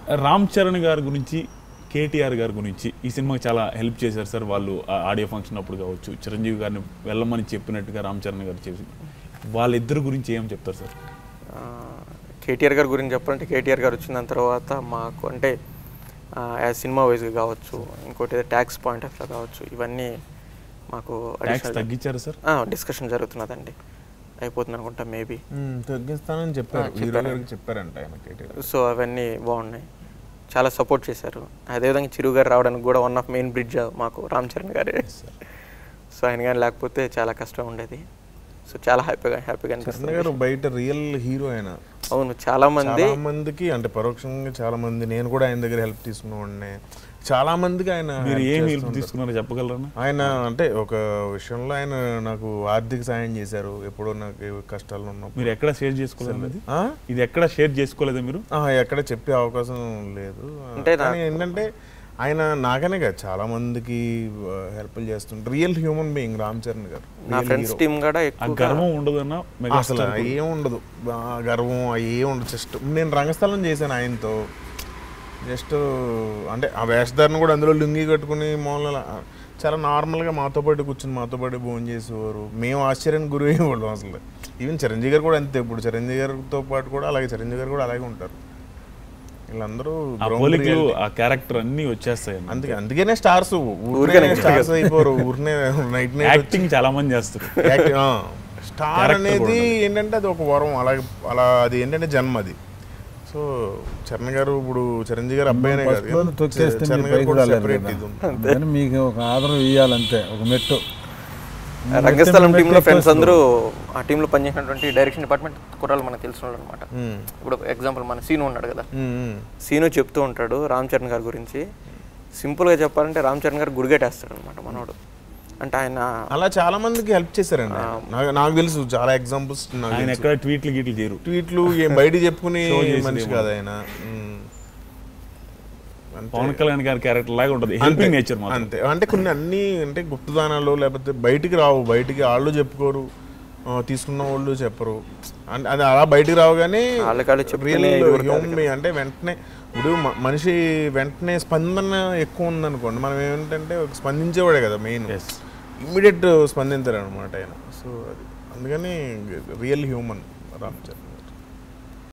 రామ్ చరణ్ గారి గురించి కేటీఆర్ గారి గురించి ఈ సినిమాకి చాలా హెల్ప్ చేశారు సార్ వాళ్ళు ఆ ఆడియో ఫంక్షన్ అప్పుడు కావచ్చు చిరంజీవి గారిని వెళ్ళమని చెప్పినట్టుగా రామ్ చరణ్ గారు చెప్పి వాళ్ళిద్దరి గురించి ఏం చెప్తారు సార్ ఆ, కేటీఆర్ గారి గురించి చెప్పాలంటే కేటీఆర్ గారు వచ్చిన దాని తర్వాత మాకు అంటే యాజ్ సినిమా వైజ్గా కావచ్చు ఇంకోటి ఏదో ట్యాక్స్ పాయింట్ ఆఫ్ కావచ్చు ఇవన్నీ మాకు ట్యాక్స్ తగ్గించారు సార్ డిస్కషన్ జరుగుతున్నదండి అయిపోతుంది అనుకుంటా మేబీ ఉమ్, తగ్గిస్తానని చెప్పారు ఆ, హీరో చెప్పారు. గారికి చెప్పారంట ఆయన కేటీఆర్ సో అవన్నీ బాగున్నాయి చాలా సపోర్ట్ చేశారు అదేవిధంగా చిరు గారు రావడానికి కూడా వన్ ఆఫ్ మెయిన్ బ్రిడ్జ్ మాకు రామ్ చరణ్ గారే సో ఆయన కానీ లేకపోతే చాలా కష్టం ఉండేది సో చాలా హ్యాపీగా హ్యాపీగా చరణ్ అనిపిస్తుంది గారు బయట రియల్ హీరో ఆయన అవును చాలా మంది చాలా మందికి అంటే పరోక్షంగా చాలా మంది నేను కూడా ఆయన దగ్గర హెల్ప్ తీసుకున్నవాడిని చాలా మందికి ఆయన మీరు help ఏం హెల్ప్ చేస్తుంటారు. తీసుకున్నారో చెప్పగలరా ఆయన అంటే ఒక విషయంలో ఆయన నాకు ఆర్థిక సాయం చేశారు ఎప్పుడో నాకు కష్టాలు ఉన్నప్పుడు మీరు ఎక్కడ షేర్ చేసుకోలేదు ఇది ఆ? ఇది ఎక్కడ షేర్ చేసుకోలేదా మీరు ఆ, ఎక్కడ చెప్పే అవకాశం లేదు అంటే కానీ ఏంటంటే ఆయన నాకనే కాదు చాలా మందికి హెల్ప్ చేస్తుంటారు real human being Ram Charan గారు నా Real ఫ్రెండ్స్ hero. టీం కూడా ఆ ఎక్కువ గర్వం ఉండదన్న అసలు మెగాస్టార్ ఏం ఉండదు ఆ గర్వం ఏం ఉండదు జస్ట్ నేను రంగస్థలం చేశాను ఆయనతో జస్ట్ అంటే ఆ వేషధారణ కూడా అందులో లుంగి కట్టుకుని మూల చాలా నార్మల్గా మాతో పాటు కూర్చుని మాతో పాటు భోజనం చేసేవారు మేము ఆశ్చర్యానికి గురి అయ్యేవాళ్ళం అసలు ఈవెన్ చిరంజీవి గారు కూడా అంతే ఇప్పుడు చిరంజీవి గారితో పాటు కూడా అలాగే చిరంజీవి గారు కూడా అలాగే ఉంటారు వీళ్ళందరూ ఆ ground పోలికలు reality. ఆ క్యారెక్టర్ అన్ని వచ్చేస్తాయి అన్న. అందుకే అందుకనే స్టార్స్ ఊరికనే ఊరికనే స్టార్స్ అయిపోరు ఊరినే నైట్ నైట్ యాక్టింగ్ చాలా మంది చేస్తారు స్టార్ Character అనేది కూడా ఉంది. ఏంటంటే అది ఒక వరం అలాగే అలా అది ఏంటంటే జన్మ అది సో చరణ్ గారు ఇప్పుడు చిరంజీవి గారు అబ్బాయినే కాదు ఫస్ట్లో తొక్కేస్తే చరణ్ మీరు గారు పైకి కూడా రాలేరు separate కదా. ఇది ఉంది. అందుకని మీకు ఒక ఆదరం ఇవ్వాలంతే ఒక మెట్టు రంగస్థలం మెట్టు టీంలో ఫ్రెండ్స్ ఎక్కేస్తారు. అందరూ ఆ టీంలో పనిచేసినటువంటి డైరెక్షన్ డిపార్ట్మెంట్ కుర్రాళ్ళు మనకు తెలిసిన వాళ్ళు అనమాట మ్మ్. ఇప్పుడు ఎగ్జాంపుల్ మన సీను ఉన్నాడు కదా మ్మ్, మ్మ్. సీను చెప్తూ ఉంటాడు రామ్ చరణ్ గారి గురించి సింపుల్గా చెప్పాలంటే రామ్ చరణ్ గారు గుడిగట్టేస్తాడు అనమాట మనోడు అంటే ఆయన అలా చాలా మందికి హెల్ప్ చేశారండి ఆయన. నాకు నాకు తెలుసు చాలా ఎగ్జాంపుల్స్ నాకు ఆయన తెలుసు. ఎక్కడ ట్వీట్లు గీట్లు చేయరు ట్వీట్లు ఏం బయట చెప్పుకుని Show చేసేది మనిషి ఏమో. కాదు ఆయన మ్మ్. అంతే. పవన్ కళ్యాణ్ గారి క్యారెక్టర్ లాగా ఉంటుంది అంతే హెల్పింగ్ నేచర్ మాత్రం అంతే అంటే కొన్ని అన్ని అంటే గుప్తదానాలు లేకపోతే బయటికి రావు బయటికి వాళ్ళు చెప్పుకోరు ఆ, తీసుకున్న వాళ్ళు చెప్పరు అంటే అది అలా బయటికి రావు కానీ వాళ్ళకి వాళ్ళు చెప్పుకునే రియల్ ఇది కూడా కాదు హ్యూమన్ బీయింగ్ అంటే వెంటనే ఇప్పుడు మ- మనిషి వెంటనే స్పందన ఎక్కువ ఉందనుకోండి మనం ఏమిటంటే ఒక స్పందించేవాడే కదా మెయిన్ Yes. ఇమ్మీడియట్ స్పందించారు అనమాట ఆయన సో అది అందుకని రియల్ హ్యూమన్ రామ్ చరణ్